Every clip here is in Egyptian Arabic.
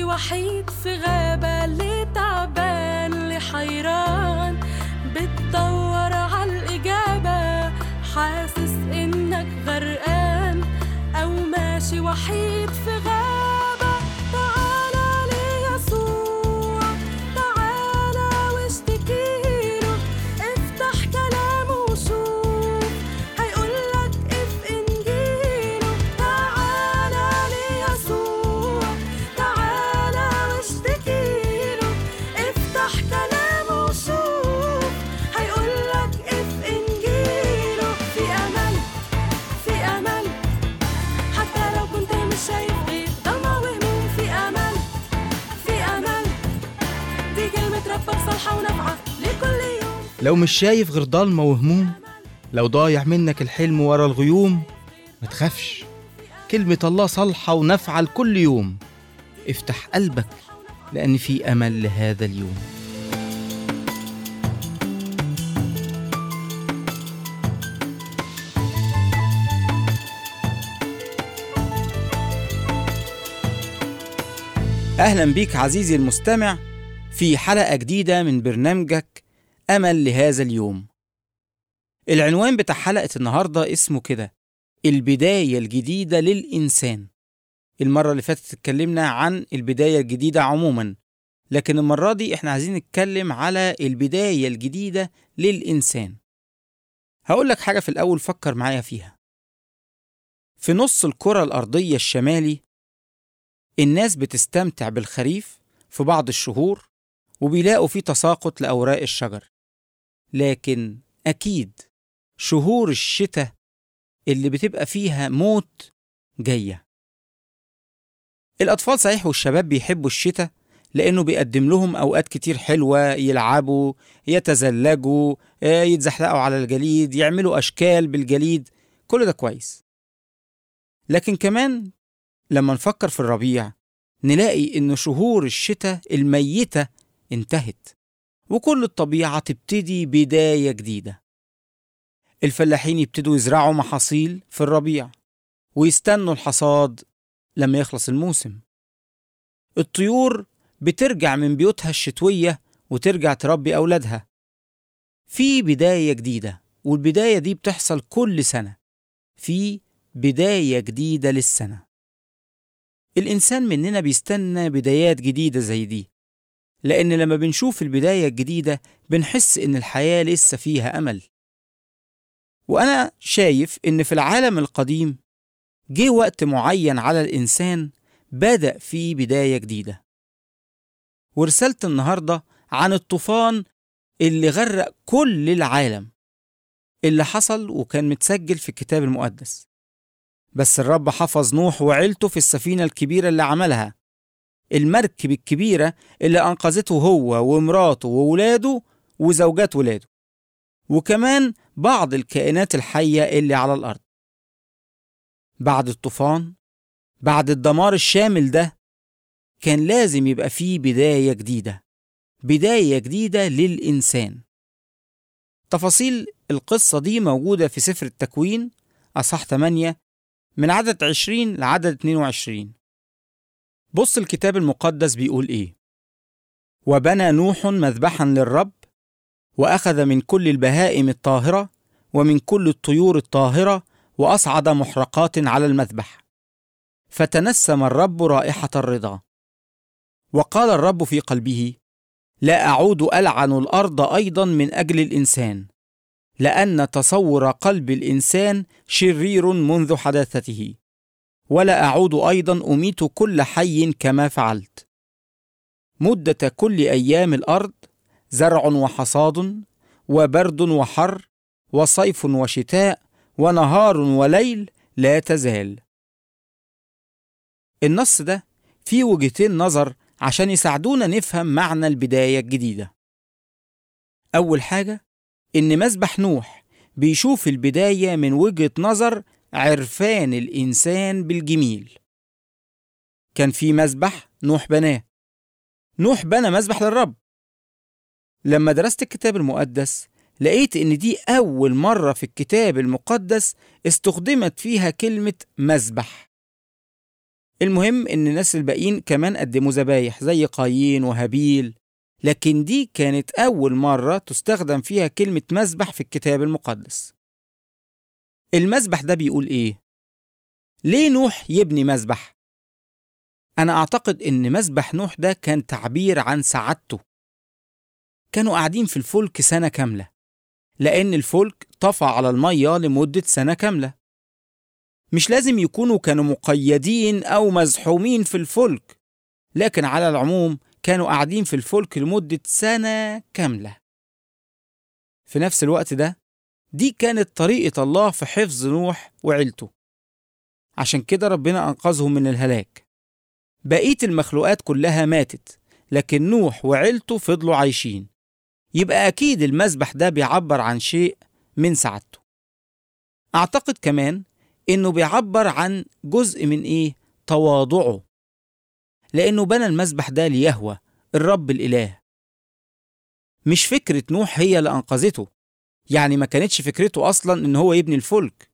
وحيد في غابة ليه تعبان ليه حيران بتدور عالإجابة حاسس إنك غرقان أو ماشي وحيد في غابة تعالى ليسوع تعالى واشتكيله افتح كلامه وشوف هيقولك اف انجيله تعالى ليسوع تعالى واشتكيله افتح كلامه وشوف هيقولك اف انجيله في امل في امل حتى لو كنت مش شايف غير ضلمة وهموم في امل في امل دي كلمة ربك صالحة ونافعة لكل يوم لو مش شايف غير ضلمة وهموم لو ضايع منك الحلم ورا الغيوم ما تخافش كلمة الله صالحة ونافعة لكل يوم افتح قلبك لأن في أمل لهذا اليوم أهلا بيك عزيزي المستمع في حلقة جديدة من برنامجك أمل لهذا اليوم العنوان بتاع حلقة النهاردة اسمه كده البداية الجديدة للإنسان المرة اللي فاتت اتكلمنا عن البداية الجديدة عموما لكن المرة دي احنا عايزين نتكلم على البداية الجديدة للإنسان هقول لك حاجة في الأول فكر معايا فيها في نص الكرة الأرضية الشمالي الناس بتستمتع بالخريف في بعض الشهور وبيلاقوا فيه تساقط لأوراق الشجر لكن أكيد شهور الشتاء اللي بتبقى فيها موت جاية الأطفال صحيح والشباب بيحبوا الشتاء لأنه بيقدم لهم أوقات كتير حلوة يلعبوا يتزلجوا آه، يتزحلقوا على الجليد يعملوا أشكال بالجليد كل ده كويس لكن كمان لما نفكر في الربيع نلاقي إن شهور الشتاء الميتة انتهت وكل الطبيعة تبتدي بداية جديدة الفلاحين يبتدوا يزرعوا محاصيل في الربيع ويستنوا الحصاد لما يخلص الموسم الطيور بترجع من بيوتها الشتوية وترجع تربي أولادها في بداية جديدة والبداية دي بتحصل كل سنة في بداية جديدة للسنة الإنسان مننا بيستنى بدايات جديدة زي دي لأن لما بنشوف البداية الجديدة بنحس إن الحياة لسه فيها أمل وأنا شايف إن في العالم القديم جه وقت معين على الإنسان بدأ فيه بداية جديدة ورسالة النهاردة عن الطوفان اللي غرق كل العالم اللي حصل وكان متسجل في الكتاب المقدس بس الرب حفظ نوح وعيلته في السفينة الكبيرة اللي عملها المركب الكبيرة اللي أنقذته هو ومراته وولاده وزوجات ولاده وكمان بعض الكائنات الحية اللي على الأرض بعد الطوفان بعد الدمار الشامل ده كان لازم يبقى فيه بداية جديدة بداية جديدة للإنسان تفاصيل القصة دي موجودة في سفر التكوين أصح 8 من عدد 20 لعدد 22 بص الكتاب المقدس بيقول إيه وبنى نوح مذبحا للرب وأخذ من كل البهائم الطاهرة ومن كل الطيور الطاهرة وأصعد محرقات على المذبح فتنسم الرب رائحة الرضا وقال الرب في قلبه لا أعود ألعن الأرض أيضا من أجل الإنسان لأن تصور قلب الإنسان شرير منذ حداثته ولا أعود أيضا أميت كل حي كما فعلت مدة كل أيام الأرض زرع وحصاد وبرد وحر وصيف وشتاء ونهار وليل لا تزال النص ده فيه وجهتين نظر عشان يساعدونا نفهم معنى البداية الجديدة أول حاجة إن مسبح نوح بيشوف البداية من وجهة نظر عرفان الإنسان بالجميل كان في مسبح نوح بناه نوح بنى مسبح للرب لما درست الكتاب المقدس لقيت إن دي أول مرة في الكتاب المقدس استخدمت فيها كلمة مسبح المهم إن الناس الباقيين كمان قدموا ذبايح زي قايين وهابيل لكن دي كانت أول مرة تستخدم فيها كلمة مذبح في الكتاب المقدس المذبح ده بيقول إيه؟ ليه نوح يبني مذبح؟ أنا أعتقد إن مذبح نوح ده كان تعبير عن سعادته كانوا قاعدين في الفلك سنة كاملة لأن الفلك طفى على المية لمدة سنة كاملة مش لازم يكونوا كانوا مقيدين أو مزحومين في الفلك لكن على العموم كانوا قاعدين في الفلك لمدة سنة كاملة في نفس الوقت ده دي كانت طريقة الله في حفظ نوح وعيلته عشان كده ربنا أنقذهم من الهلاك بقية المخلوقات كلها ماتت لكن نوح وعيلته فضلوا عايشين يبقى أكيد المذبح ده بيعبر عن شيء من سعادته أعتقد كمان إنه بيعبر عن جزء من إيه؟ تواضعه لأنه بنى المذبح ده ليهوى الرب الإله مش فكرة نوح هي اللي أنقذته يعني ما كانتش فكرته أصلا إن هو يبني الفلك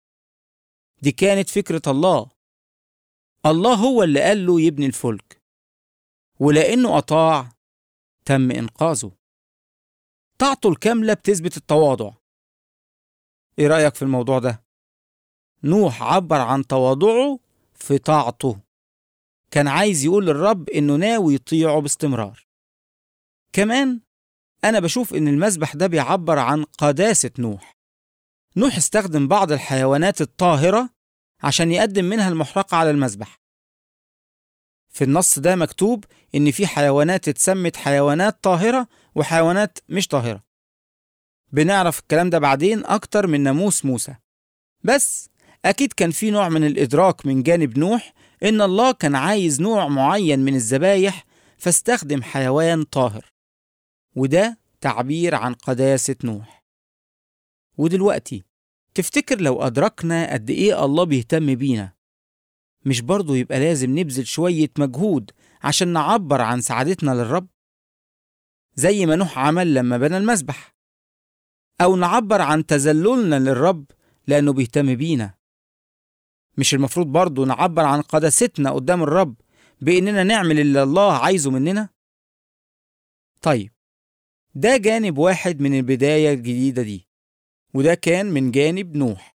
دي كانت فكرة الله الله هو اللي قال له يبني الفلك ولأنه أطاع تم إنقاذه طاعته الكاملة بتثبت التواضع إيه رأيك في الموضوع ده؟ نوح عبر عن تواضعه في طاعته كان عايز يقول للرب إنه ناوي يطيعه باستمرار كمان أنا بشوف إن المذبح ده بيعبر عن قداسة نوح نوح استخدم بعض الحيوانات الطاهرة عشان يقدم منها المحرقة على المذبح في النص ده مكتوب إن في حيوانات اتسمت حيوانات طاهرة وحيوانات مش طاهرة بنعرف الكلام ده بعدين أكتر من ناموس موسى بس أكيد كان في نوع من الإدراك من جانب نوح إن الله كان عايز نوع معين من الذبايح فاستخدم حيوان طاهر وده تعبير عن قداسة نوح ودلوقتي تفتكر لو أدركنا قد إيه الله بيهتم بينا مش برضه يبقى لازم نبذل شوية مجهود عشان نعبر عن سعادتنا للرب زي ما نوح عمل لما بنى المسبح أو نعبر عن تذللنا للرب لأنه بيهتم بينا مش المفروض برضه نعبر عن قداستنا قدام الرب بإننا نعمل اللي الله عايزه مننا؟ طيب ده جانب واحد من البداية الجديدة دي وده كان من جانب نوح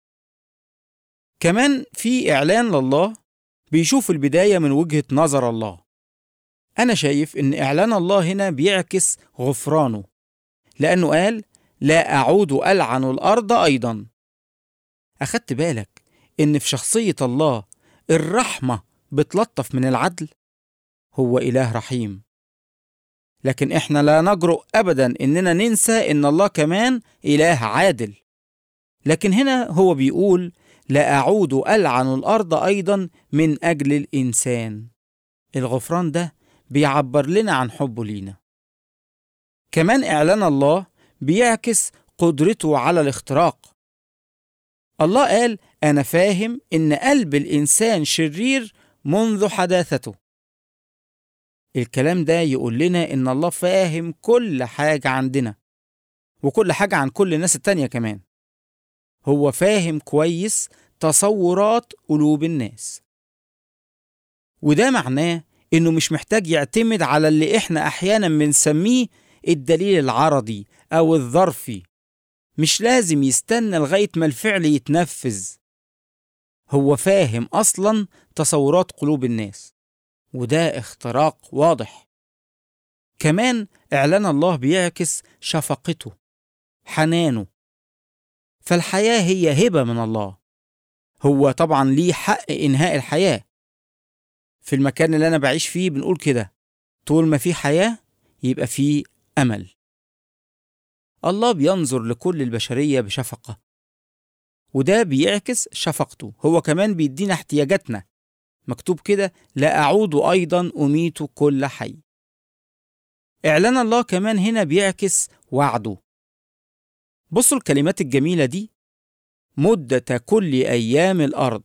كمان في إعلان لله بيشوف البداية من وجهة نظر الله أنا شايف إن إعلان الله هنا بيعكس غفرانه لأنه قال لا أعود ألعن الأرض أيضا أخدت بالك إن في شخصية الله الرحمة بتلطف من العدل هو إله رحيم لكن إحنا لا نجرؤ أبدا إننا ننسى إن الله كمان إله عادل لكن هنا هو بيقول لا أعود ألعن الأرض أيضا من أجل الإنسان الغفران ده بيعبر لنا عن حبه لينا كمان إعلان الله بيعكس قدرته على الاختراق الله قال أنا فاهم إن قلب الإنسان شرير منذ حداثته الكلام ده يقول لنا إن الله فاهم كل حاجة عندنا وكل حاجة عن كل الناس التانية كمان هو فاهم كويس تصورات قلوب الناس وده معناه إنه مش محتاج يعتمد على اللي إحنا أحيانا بنسميه الدليل العرضي أو الظرفي مش لازم يستنى لغاية ما الفعل يتنفذ هو فاهم أصلا تصورات قلوب الناس وده اختراق واضح كمان إعلان الله بيعكس شفقته حنانه فالحياة هي هبة من الله هو طبعا ليه حق إنهاء الحياة في المكان اللي أنا بعيش فيه بنقول كده طول ما في حياة يبقى في أمل الله بينظر لكل البشرية بشفقة وده بيعكس شفقته هو كمان بيدينا احتياجاتنا مكتوب كده لا أعود أيضا أميت كل حي إعلان الله كمان هنا بيعكس وعده بصوا الكلمات الجميلة دي مدة كل أيام الأرض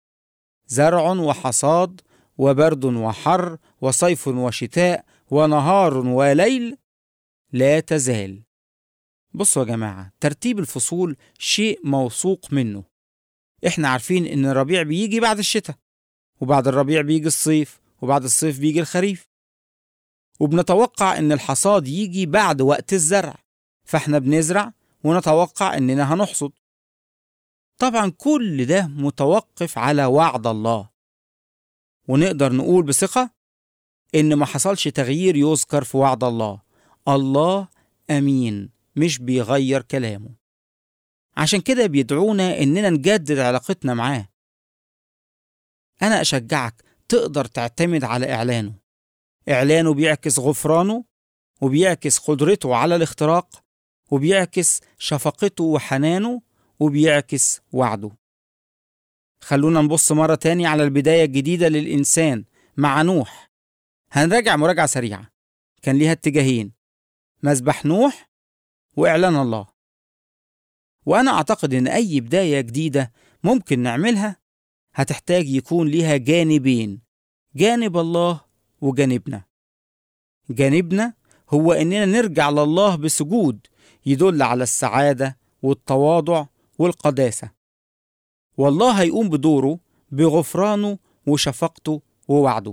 زرع وحصاد وبرد وحر وصيف وشتاء ونهار وليل لا تزال بصوا يا جماعة ترتيب الفصول شيء موثوق منه احنا عارفين ان الربيع بيجي بعد الشتاء وبعد الربيع بيجي الصيف وبعد الصيف بيجي الخريف وبنتوقع إن الحصاد يجي بعد وقت الزرع فإحنا بنزرع ونتوقع إننا هنحصد طبعا كل ده متوقف على وعد الله ونقدر نقول بثقة إن ما حصلش تغيير يذكر في وعد الله الله أمين مش بيغير كلامه عشان كده بيدعونا إننا نجدد علاقتنا معاه أنا أشجعك تقدر تعتمد على إعلانه إعلانه بيعكس غفرانه وبيعكس قدرته على الاختراق وبيعكس شفقته وحنانه وبيعكس وعده خلونا نبص مرة تاني على البداية الجديدة للإنسان مع نوح هنراجع مراجعة سريعة كان ليها اتجاهين مذبح نوح وإعلان الله وأنا أعتقد إن أي بداية جديدة ممكن نعملها هتحتاج يكون ليها جانبين جانب الله وجانبنا جانبنا هو إننا نرجع لله بسجود يدل على السعادة والتواضع والقداسة والله هيقوم بدوره بغفرانه وشفقته ووعده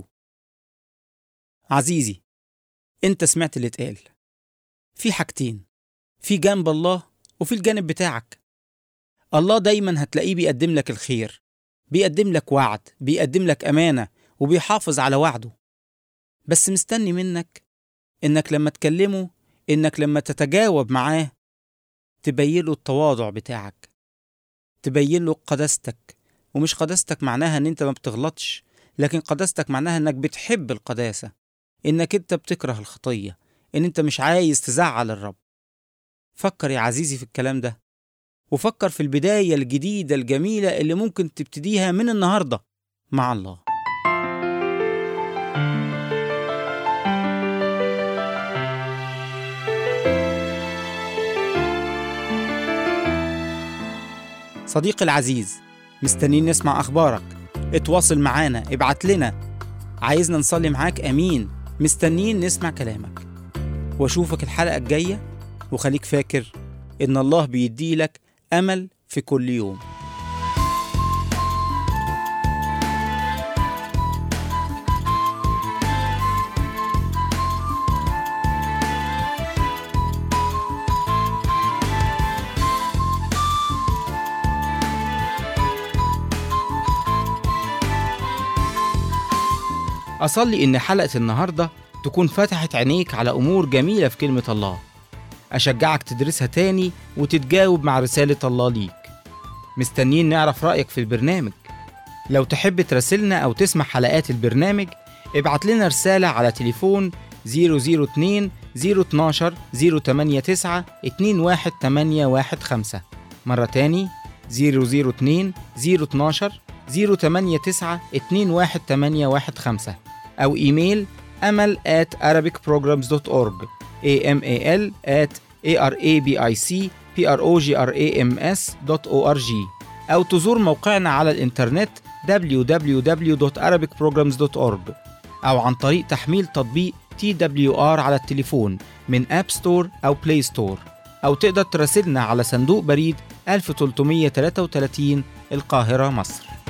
عزيزي انت سمعت اللي اتقال في حاجتين في جنب الله وفي الجانب بتاعك الله دايما هتلاقيه بيقدم لك الخير بيقدم لك وعد بيقدم لك أمانة وبيحافظ على وعده بس مستني منك إنك لما تكلمه إنك لما تتجاوب معاه تبين له التواضع بتاعك تبين له قداستك ومش قداستك معناها إن أنت ما بتغلطش لكن قداستك معناها إنك بتحب القداسة إنك أنت بتكره الخطية إن أنت مش عايز تزعل الرب فكر يا عزيزي في الكلام ده وفكر في البداية الجديدة الجميلة اللي ممكن تبتديها من النهاردة مع الله صديقي العزيز مستنيين نسمع أخبارك اتواصل معانا ابعت لنا عايزنا نصلي معاك أمين مستنيين نسمع كلامك واشوفك الحلقة الجاية وخليك فاكر إن الله بيديلك أمل في كل يوم أصلي إن حلقة النهاردة تكون فتحت عينيك على أمور جميلة في كلمة الله أشجعك تدرسها تاني وتتجاوب مع رسالة الله ليك مستنيين نعرف رأيك في البرنامج لو تحب تراسلنا أو تسمع حلقات البرنامج ابعت لنا رسالة على تليفون 002 012 089 21815 مرة تاني 002 012 089 21815 أو إيميل أمل at arabicprograms.org amal at arabicprograms.org أو تزور موقعنا على الإنترنت www.arabicprograms.org أو عن طريق تحميل تطبيق TWR على التليفون من أب ستور أو بلاي ستور أو تقدر تراسلنا على صندوق بريد 1333 القاهرة مصر